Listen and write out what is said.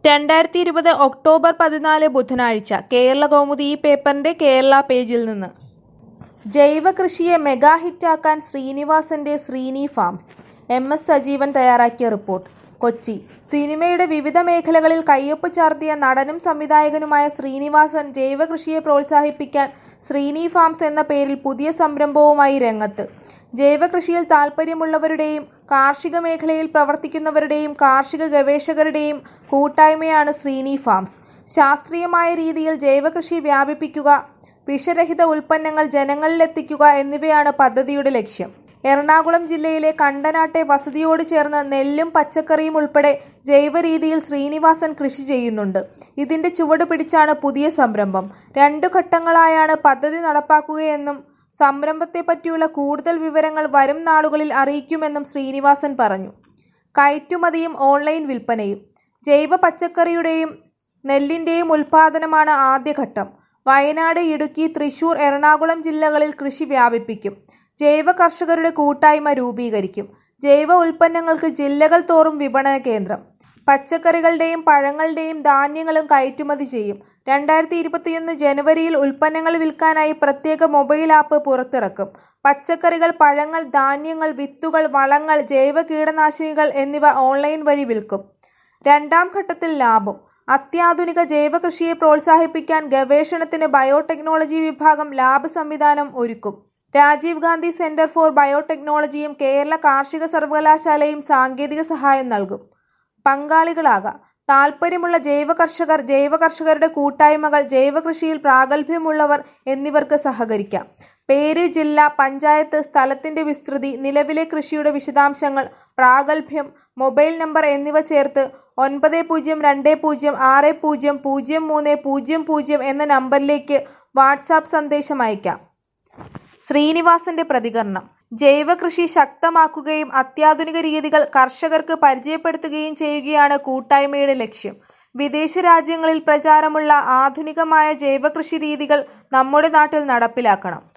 രണ്ടായിരത്തി ഇരുപത് ഒക്ടോബർ പതിനാല് ബുധനാഴ്ച കേരള കൗമുദി ഈ പേപ്പറിന്റെ കേരള പേജിൽ നിന്ന് ജൈവ കൃഷിയെ മെഗാ ഹിറ്റാക്കാൻ ശ്രീനിവാസന്റെ Sreeni farms M S Sajeevan തയ്യാറാക്കിയ റിപ്പോർട്ട് കൊച്ചി സിനിമയുടെ വിവിധ മേഖലകളിൽ കയ്യൊപ്പ് ചാർത്തിയ നടനും സംവിധായകനുമായ ശ്രീനിവാസൻ ജൈവ കൃഷിയെ പ്രോത്സാഹിപ്പിക്കാൻ ശ്രീനി ഫാംസ് എന്ന പേരിൽ പുതിയ സംരംഭവുമായി രംഗത്ത് ജൈവ കൃഷിയിൽ താൽപ്പര്യമുള്ളവരുടെയും കാർഷിക മേഖലയിൽ പ്രവർത്തിക്കുന്നവരുടെയും കാർഷിക ഗവേഷകരുടെയും കൂട്ടായ്മയാണ് ശ്രീനി ഫാംസ് ശാസ്ത്രീയമായ രീതിയിൽ ജൈവ കൃഷി വ്യാപിപ്പിക്കുക വിഷരഹിത ഉൽപ്പന്നങ്ങൾ ജനങ്ങളിലെത്തിക്കുക എന്നിവയാണ് പദ്ധതിയുടെ ലക്ഷ്യം എറണാകുളം ജില്ലയിലെ കണ്ടനാട്ടെ വസതിയോട് ചേർന്ന് നെല്ലും പച്ചക്കറിയും ഉൾപ്പെടെ ജൈവ രീതിയിൽ ശ്രീനിവാസൻ കൃഷി ചെയ്യുന്നുണ്ട് ഇതിന്റെ ചുവട് പിടിച്ചാണ് പുതിയ സംരംഭം രണ്ടു ഘട്ടങ്ങളായാണ് പദ്ധതി നടപ്പാക്കുകയെന്നും സംരംഭത്തെപ്പറ്റിയുള്ള കൂടുതൽ വിവരങ്ങൾ വരും നാളുകളിൽ അറിയിക്കുമെന്നും ശ്രീനിവാസൻ പറഞ്ഞു കയറ്റുമതിയും ഓൺലൈൻ വിൽപ്പനയും ജൈവ പച്ചക്കറിയുടെയും നെല്ലിന്റെയും ഉൽപാദനമാണ് ആദ്യഘട്ടം വയനാട് ഇടുക്കി തൃശൂർ എറണാകുളം ജില്ലകളിൽ കൃഷി വ്യാപിപ്പിക്കും ജൈവ കർഷകരുടെ കൂട്ടായ്മ രൂപീകരിക്കും ജൈവ ഉൽപ്പന്നങ്ങൾക്ക് ജില്ലകൾ തോറും വിപണന കേന്ദ്രം പച്ചക്കറികളുടെയും പഴങ്ങളുടെയും ധാന്യങ്ങളും കയറ്റുമതി ചെയ്യും രണ്ടായിരത്തി ഇരുപത്തിയൊന്ന് ജനുവരിയിൽ ഉൽപ്പന്നങ്ങൾ വിൽക്കാനായി പ്രത്യേക മൊബൈൽ ആപ്പ് പുറത്തിറക്കും പച്ചക്കറികൾ പഴങ്ങൾ ധാന്യങ്ങൾ വിത്തുകൾ വളങ്ങൾ ജൈവ കീടനാശിനികൾ എന്നിവ ഓൺലൈൻ വഴി വിൽക്കും രണ്ടാം ഘട്ടത്തിൽ ലാഭം അത്യാധുനിക ജൈവ കൃഷിയെ പ്രോത്സാഹിപ്പിക്കാൻ ഗവേഷണത്തിന് ബയോടെക്നോളജി വിഭാഗം ലാബ് സംവിധാനം ഒരുക്കും രാജീവ് ഗാന്ധി സെന്റർ ഫോർ ബയോടെക്നോളജിയും കേരള കാർഷിക സർവകലാശാലയും സാങ്കേതിക സഹായം നൽകും പങ്കാളികളാകാം താൽപ്പര്യമുള്ള ജൈവ കർഷകർ ജൈവ കർഷകരുടെ കൂട്ടായ്മകൾ ജൈവ കൃഷിയിൽ പ്രാഗൽഭ്യമുള്ളവർ എന്നിവർക്ക് സഹകരിക്കാം പേര് ജില്ല പഞ്ചായത്ത് സ്ഥലത്തിന്റെ വിസ്തൃതി നിലവിലെ കൃഷിയുടെ വിശദാംശങ്ങൾ പ്രാഗൽഭ്യം മൊബൈൽ നമ്പർ എന്നിവ ചേർത്ത് ഒൻപത് പൂജ്യം രണ്ട് പൂജ്യം ആറ് പൂജ്യം പൂജ്യം മൂന്ന് പൂജ്യം പൂജ്യം എന്ന നമ്പറിലേക്ക് വാട്സാപ്പ് സന്ദേശം അയക്കാം ശ്രീനിവാസന്റെ പ്രതികരണം ജൈവ കൃഷി ശക്തമാക്കുകയും അത്യാധുനിക രീതികൾ കർഷകർക്ക് പരിചയപ്പെടുത്തുകയും ചെയ്യുകയാണ് കൂട്ടായ്മയുടെ ലക്ഷ്യം വിദേശ രാജ്യങ്ങളിൽ പ്രചാരമുള്ള ആധുനികമായ ജൈവ കൃഷി രീതികൾ നമ്മുടെ നാട്ടിൽ നടപ്പിലാക്കണം